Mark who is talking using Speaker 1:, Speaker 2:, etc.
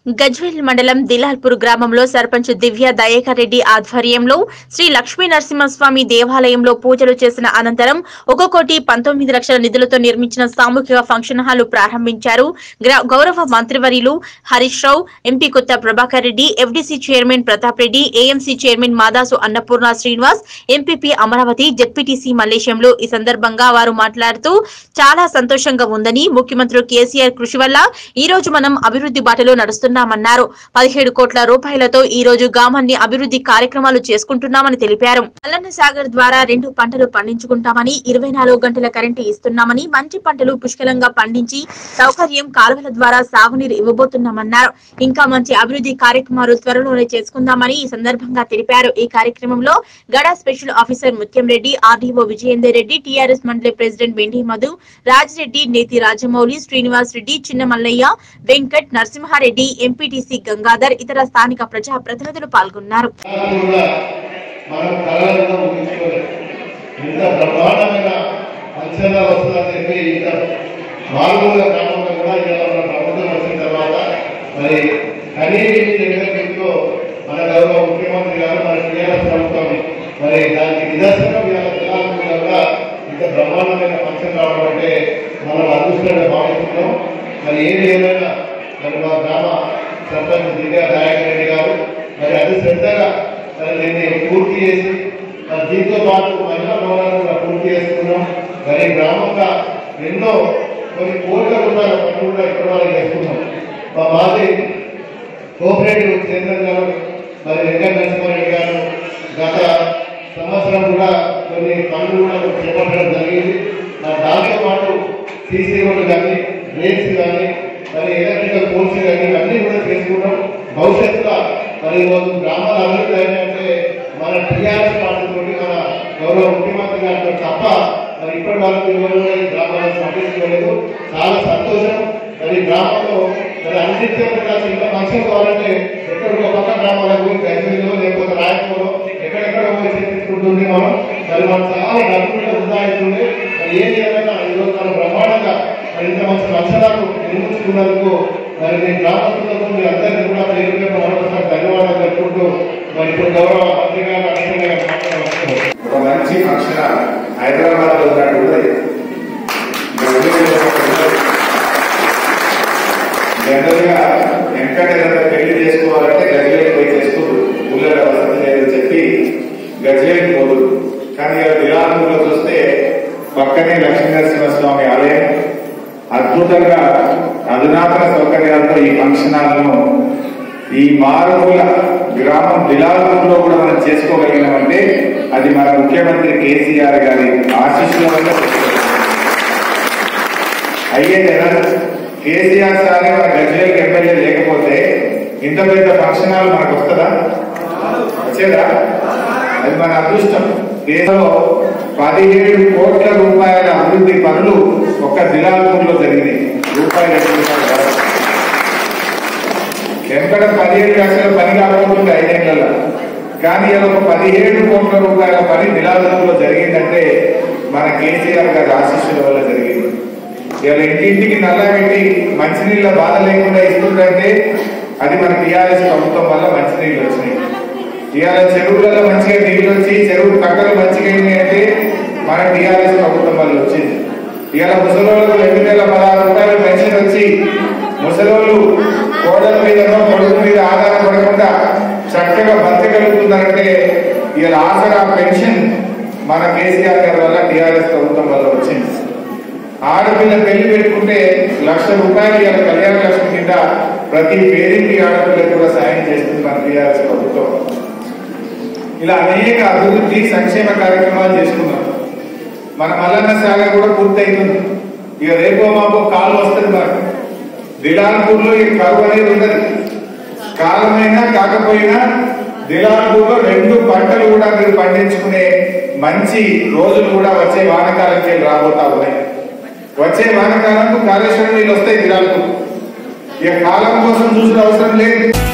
Speaker 1: గజ్వేల్ మండలం దిలాల్పూర్ గ్రామంలో సర్పంచ్ దివ్య దయేకర్ రెడ్డి ఆధ్వర్యంలో శ్రీ లక్ష్మీ నరసింహస్వామి దేవాలయంలో పూజలు చేసిన అనంతరం ఒక కోటి పంతొమ్మిది లక్షల నిధులతో నిర్మించిన సామూహిక ఫంక్షన్ హాల్ ప్రారంభించారు గ్రా- గౌరవ మంత్రివర్యులు Harish Rao MP Kotha Prabhakar Reddy FDC chairman Pratap Reddy AMC chairman Madasu Annapurna Srinivas MPP Amaravathi ZPTC మల్లేశంలో ఈ సందర్భంగా వారు మాట్లాడుతూ చాలా సంతోషంగా ఉందని ముఖ్యమంత్రి కేసీఆర్ కృషి వల్ల ఈ రోజు మనం అభివృద్ధి బాటలో నడుస్తున్నామన్నారు పదిహేడు కోట్ల రూపాయలతో ఈ రోజు గ్రామాన్ని అభివృద్ధి కార్యక్రమాలు చేసుకుంటున్నామని తెలిపారు మల్లన్న సాగర్ ద్వారా రెండు పంటలు పండించుకుంటామని ఇరవై నాలుగు గంటల కరెంటు ఇస్తున్నామని మంచి పంటలు పుష్కలంగా పండించి సౌకర్యం కాలువల ద్వారా సాగునీరు ఇవ్వబోతున్నామన్నారు ఇంకా మంచి అభివృద్ధి కార్యక్రమాలు త్వరలోనే చేసుకుందామని ఈ సందర్భంగా తెలిపారు ఈ కార్యక్రమంలో గడా special officer Mutyam Reddy RDO Vijayender Reddy TRS మండలి ప్రెసిడెంట్ వెండి మధు రాజిరెడ్డి నేతి రాజమౌళి శ్రీనివాస్ రెడ్డి చిన్న మల్లయ్య వెంకట్ నరసింహారెడ్డి ఎంపీటీసీ గంగాధర్ ఇతర స్థానిక ప్రజా ప్రతినిధులు పాల్గొన్నారు
Speaker 2: కూడా మనం కళలను ఊహించుకోలేదు ఇంత బ్రహ్మాండమైన అంచనా వస్తుందని చెప్పి ఇంత మారుమూల గ్రామంలో కూడా ఇలా మన ప్రభుత్వం వచ్చిన తర్వాత మరి కనీవి దగ్గరలో మన గౌరవ ముఖ్యమంత్రి గారు మన టీఆర్ఎస్ ప్రభుత్వం మరి దానికి నిదర్శనం ఇవాళ తెలంగాణలో కూడా ఇంత బ్రహ్మాండమైన ఫంక్షన్ రావడం అంటే మనం అదృష్టంగా భావిస్తున్నాం మరి ఏది ఏమైనా మరి మా గ్రామ సర్పంచ్ దివ్య నాయక్ రెడ్డి గారు మరి అది శ్రద్ధగా మరి దీన్ని పూర్తి చేసి మరి దీంతో పాటు మహిళా భవనాలు కూడా పూర్తి చేసుకున్నాం మరి గ్రామంగా ఎన్నో కొన్ని కోట్ల రూపాయల పనులు కూడా ఇక్కడ వరకు చేసుకున్నాం మా మాజీ కోఆపరేటివ్ చైర్మన్ గారు మరి వెంకట నరసింహారెడ్డి గారు గత సంవత్సరం కూడా కొన్ని పనులు కూడా చేపట్టడం జరిగింది మరి దాంతో పాటు సీసీ రోడ్లు కానీ డ్రైన్స్ కానీ మరి ఎలక్ట్రికల్ పోల్స్ కానీ అన్నీ కూడా చేసుకుంటాం భవిష్యత్తులో మరి ఈరోజు గ్రామాల అభివృద్ధి ఏంటంటే మన టీఆర్ఎస్ పార్టీ తోటి మన గౌరవ ముఖ్యమంత్రి గారితో తప్ప మరి ఇప్పటి వరకు ఎవరు కూడా ఈ గ్రామాలను పట్టించుకోలేదు చాలా సంతోషం మరి గ్రామంలో మరి అన్నింటిలో కూడా చిన్న ఫంక్షన్ కావాలంటే ఎక్కడికో పక్క గ్రామాలకు పోయి గజ్వేలో లేకపోతే రాయపూర్లో ఎక్కడెక్కడ పోయి చేపించుకుంటుంది మనం మరి మనం చాలా డబ్బులు ఉదాహరణలు మరి ఏది ఏమైనా ఈరోజు మనం బ్రహ్మాండంగా మరి ఇంత మంచి లక్షణాలు నిర్మించుకున్నందుకు మరి నేను గ్రామస్తులకు మీ అందరికీ కూడా పేరు పేరు మరొకసారి ధన్యవాదాలు తెలుపుకుంటూ మరి ఇప్పుడు గౌరవ మంత్రి గారు అక్షయ గారు మాట్లాడుతున్నారు
Speaker 3: ఒక మంచి ఫంక్షన్ హాల్ హైదరాబాద్ లో ఉన్నట్టు ఉన్నది జనరల్ గా వెంకట ఏదైనా పెళ్లి చేసుకోవాలంటే గజ్వేల్ పోయి చేసుకుంటారు ఊళ్ళో వసతి లేదని చెప్పి గజ్వేల్ పోదు కానీ విలాసంలో చూస్తే పక్కనే లక్ష్మీనరసింహస్వామి ఆలయం అద్భుతంగా అధునాతన సౌకర్యాలతో ఈ ఫంక్షన్ హాల్ను ఈ మారుమూల గ్రామం బిలాల్పూర్లో కూడా మనం చేసుకోగలిగినామంటే అది మన ముఖ్యమంత్రి కేసీఆర్ గారి ఆశీస్సుల వల్ల అయ్యేదేనా కేసీఆర్ సార్ మన గజ్వేల్ ఎమ్మెల్యే లేకపోతే ఇంత పెద్ద ఫంక్షన్ హాల్ మనకు వస్తుందా వచ్చేదా అది మన అదృష్టం దేశంలో పదిహేడు కోట్ల రూపాయల అభివృద్ధి పనులు ఒక్క దిలాల్పూర్లో జరిగినాయి రూపాయలు ఐదు రూపాయలు కాదు. వెంకట పదిహేడు లక్షల పని కాకపోతుంది ఐదేళ్లలో కానీ అది ఒక పదిహేడు కోట్ల రూపాయల పని దిలాదులో జరిగిందంటే మన కేసీఆర్ గారి ఆశీస్సుల వల్ల జరిగింది ఇలా ఇంటింటికి నల్ల పెట్టి మంచినీళ్ళ బాధ లేకుండా ఇస్తుందంటే అది మన టీఆర్ఎస్ ప్రభుత్వం వల్ల మంచినీళ్ళు వచ్చినాయి ఇవాళ చెరువులలో మంచిగా నీళ్ళు వచ్చి చెరువు కట్టలు మంచిగా అయినాయి అంటే మన టీఆర్ఎస్ ప్రభుత్వం వల్ల వచ్చింది ఇవాళ ముసలోళ్ళకు రెండు వేల పదహారు రూపాయలు పెన్షన్ వచ్చి ముసలోళ్ళు కోడల మీదనో కొడుకు మీద ఆధారపడకుండా చక్కగా బతకగలుగుతున్నారంటే ఇవాళ ఆసరా పెన్షన్ మన కేసీఆర్ గారి వల్ల టీఆర్ఎస్ ప్రభుత్వం వల్ల వచ్చింది ఆడపిల్ల పెళ్లి పెట్టుకుంటే లక్ష రూపాయలు ఇవాళ కళ్యాణ లక్ష్మి కింద ప్రతి పేరింటి ఆడపిల్లకు కూడా సాయం చేస్తుంది మన టీఆర్ఎస్ ప్రభుత్వం ఇలా అనేక అభివృద్ధి సంక్షేమ కార్యక్రమాలు చేసుకున్నాం మన మల్లన్న సాగర్ కూడా పూర్తయింది ఇక రేపో మాపో కాలు వస్తుంది మనకు దిలాల్పూర్ లో ఈ కరువు అనేది ఉండదు కాలమైనా కాకపోయినా దిలాల్పూర్ లో రెండు పంటలు కూడా మీరు పండించుకునే మంచి రోజులు కూడా వచ్చే వానకాలంకి రాబోతా ఉన్నాయి వచ్చే వానకాలంకు కాళేశ్వరం నీళ్ళు వస్తాయి దిలాల్పూర్ ఇక కాలం కోసం చూసిన అవసరం లేదు